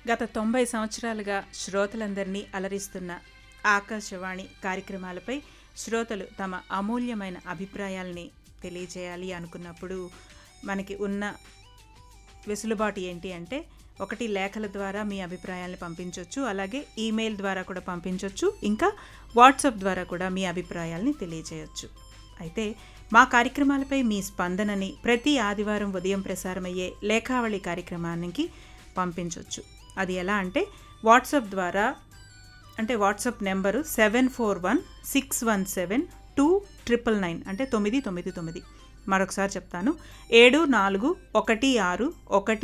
గత తొంభై సంవత్సరాలుగా శ్రోతలందరినీ అలరిస్తున్న ఆకాశవాణి కార్యక్రమాలపై శ్రోతలు తమ అమూల్యమైన అభిప్రాయాల్ని తెలియజేయాలి అనుకున్నప్పుడు మనకి ఉన్న వెసులుబాటు ఏంటి అంటే ఒకటి లేఖల ద్వారా మీ అభిప్రాయాల్ని పంపించవచ్చు అలాగే ఈమెయిల్ ద్వారా కూడా పంపించవచ్చు ఇంకా వాట్సాప్ ద్వారా కూడా మీ అభిప్రాయాల్ని తెలియజేయవచ్చు అయితే మా కార్యక్రమాలపై మీ స్పందనని ప్రతి ఆదివారం ఉదయం ప్రసారమయ్యే లేఖావళి కార్యక్రమానికి పంపించవచ్చు అది ఎలా అంటే వాట్సాప్ ద్వారా అంటే WhatsApp number seven four one six one seven two triple nine అంటే తొమ్మిది తొమ్మిది తొమ్మిది మరొకసారి చెప్తాను ఏడు నాలుగు ఒకటి ఆరు ఒకటి